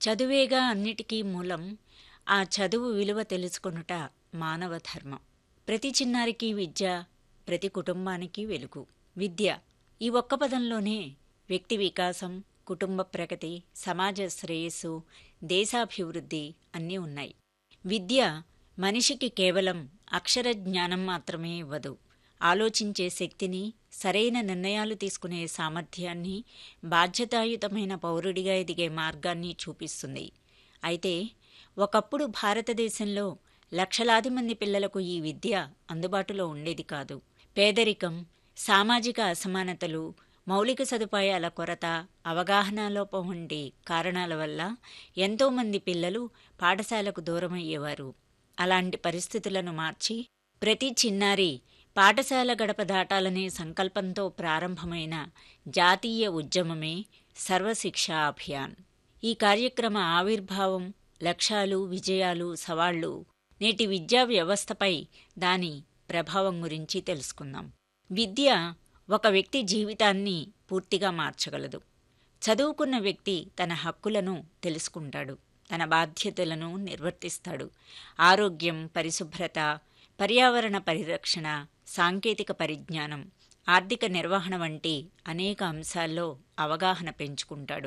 చదువేగా అన్నిటికీ మూలం ఆ చదువు విలువ తెలుసుకొనుట మానవ ధర్మం ప్రతి చిన్నారికి విద్య ప్రతి కుటుంబానికి వెలుగు విద్య ఈ ఒక్క పదంలోనే వ్యక్తి వికాసం కుటుంబ ప్రగతి సమాజ శ్రేయస్సు దేశాభివృద్ధి అన్నీ ఉన్నాయి విద్య మనిషికి కేవలం అక్షర జ్ఞానం మాత్రమే ఇవ్వదు ఆలోచించే శక్తిని సరైన నిర్ణయాలు తీసుకునే సామర్థ్యాన్ని బాధ్యతాయుతమైన పౌరుడిగా ఎదిగే మార్గాన్ని చూపిస్తుంది అయితే ఒకప్పుడు భారతదేశంలో లక్షలాది మంది పిల్లలకు ఈ విద్య అందుబాటులో ఉండేది కాదు పేదరికం సామాజిక అసమానతలు మౌలిక సదుపాయాల కొరత అవగాహన లోపం వంటి కారణాల వల్ల ఎంతోమంది పిల్లలు పాఠశాలకు దూరమయ్యేవారు అలాంటి పరిస్థితులను మార్చి ప్రతి చిన్నారి పాఠశాల గడప దాటాలనే సంకల్పంతో ప్రారంభమైన జాతీయ ఉద్యమమే సర్వశిక్షా అభియాన్ ఈ కార్యక్రమ ఆవిర్భావం లక్ష్యాలు విజయాలు సవాళ్లు నేటి విద్యా వ్యవస్థపై దాని ప్రభావం గురించి తెలుసుకుందాం విద్య ఒక వ్యక్తి జీవితాన్ని పూర్తిగా మార్చగలదు చదువుకున్న వ్యక్తి తన హక్కులను తెలుసుకుంటాడు తన బాధ్యతలను నిర్వర్తిస్తాడు ఆరోగ్యం పరిశుభ్రత పర్యావరణ పరిరక్షణ సాంకేతిక పరిజ్ఞానం ఆర్థిక నిర్వహణ వంటి అనేక అంశాల్లో అవగాహన పెంచుకుంటాడు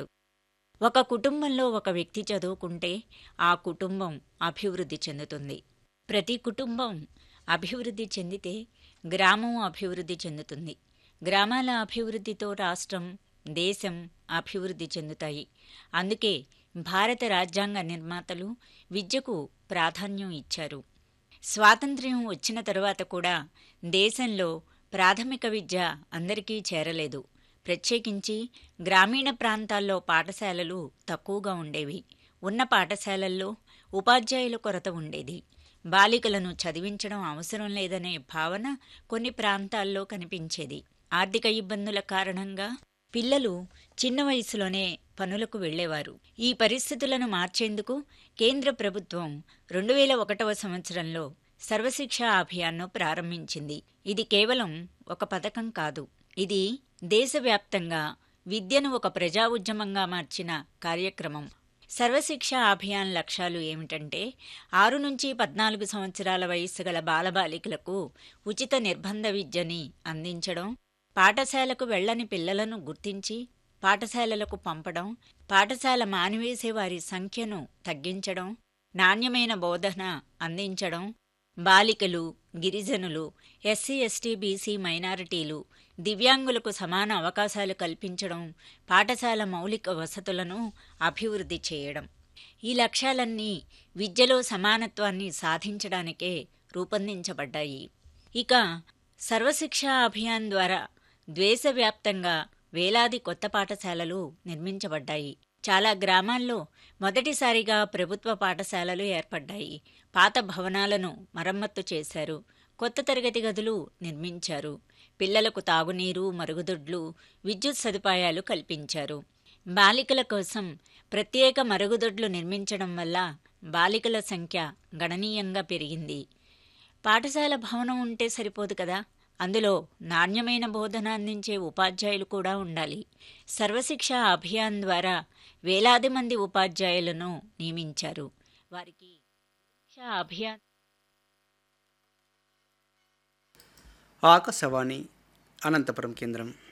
ఒక కుటుంబంలో ఒక వ్యక్తి చదువుకుంటే ఆ కుటుంబం అభివృద్ధి చెందుతుంది ప్రతి కుటుంబం అభివృద్ధి చెందితే గ్రామం అభివృద్ధి చెందుతుంది గ్రామాల అభివృద్ధితో రాష్ట్రం దేశం అభివృద్ధి చెందుతాయి అందుకే భారత రాజ్యాంగ నిర్మాతలు విద్యకు ప్రాధాన్యం ఇచ్చారు స్వాతంత్ర్యం వచ్చిన తరువాత కూడా దేశంలో ప్రాథమిక విద్య అందరికీ చేరలేదు ప్రత్యేకించి గ్రామీణ ప్రాంతాల్లో పాఠశాలలు తక్కువగా ఉండేవి ఉన్న పాఠశాలల్లో ఉపాధ్యాయుల కొరత ఉండేది బాలికలను చదివించడం అవసరం లేదనే భావన కొన్ని ప్రాంతాల్లో కనిపించేది ఆర్థిక ఇబ్బందుల కారణంగా పిల్లలు చిన్న వయసులోనే పనులకు వెళ్లేవారు ఈ పరిస్థితులను మార్చేందుకు కేంద్ర ప్రభుత్వం రెండు వేల ఒకటవ సంవత్సరంలో సర్వశిక్ష అభియాన్ను ప్రారంభించింది ఇది కేవలం ఒక పథకం కాదు ఇది దేశవ్యాప్తంగా విద్యను ఒక ప్రజా ఉద్యమంగా మార్చిన కార్యక్రమం సర్వశిక్ష అభియాన్ లక్ష్యాలు ఏమిటంటే ఆరు నుంచి పద్నాలుగు సంవత్సరాల వయస్సు గల బాలబాలికలకు ఉచిత నిర్బంధ విద్యని అందించడం పాఠశాలకు వెళ్లని పిల్లలను గుర్తించి పాఠశాలలకు పంపడం పాఠశాల మానివేసే వారి సంఖ్యను తగ్గించడం నాణ్యమైన బోధన అందించడం బాలికలు గిరిజనులు ఎస్సీ ఎస్టీ బీసీ మైనారిటీలు దివ్యాంగులకు సమాన అవకాశాలు కల్పించడం పాఠశాల మౌలిక వసతులను అభివృద్ధి చేయడం ఈ లక్ష్యాలన్నీ విద్యలో సమానత్వాన్ని సాధించడానికే రూపొందించబడ్డాయి ఇక సర్వశిక్ష అభియాన్ ద్వారా దేశవ్యాప్తంగా వేలాది కొత్త పాఠశాలలు నిర్మించబడ్డాయి చాలా గ్రామాల్లో మొదటిసారిగా ప్రభుత్వ పాఠశాలలు ఏర్పడ్డాయి పాత భవనాలను మరమ్మత్తు చేశారు కొత్త తరగతి గదులు నిర్మించారు పిల్లలకు తాగునీరు మరుగుదొడ్లు విద్యుత్ సదుపాయాలు కల్పించారు బాలికల కోసం ప్రత్యేక మరుగుదొడ్లు నిర్మించడం వల్ల బాలికల సంఖ్య గణనీయంగా పెరిగింది పాఠశాల భవనం ఉంటే సరిపోదు కదా అందులో నాణ్యమైన బోధన అందించే ఉపాధ్యాయులు కూడా ఉండాలి సర్వశిక్ష అభియాన్ ద్వారా వేలాది మంది ఉపాధ్యాయులను నియమించారు వారికి అభియాన్ ఆకాశవాణి అనంతపురం కేంద్రం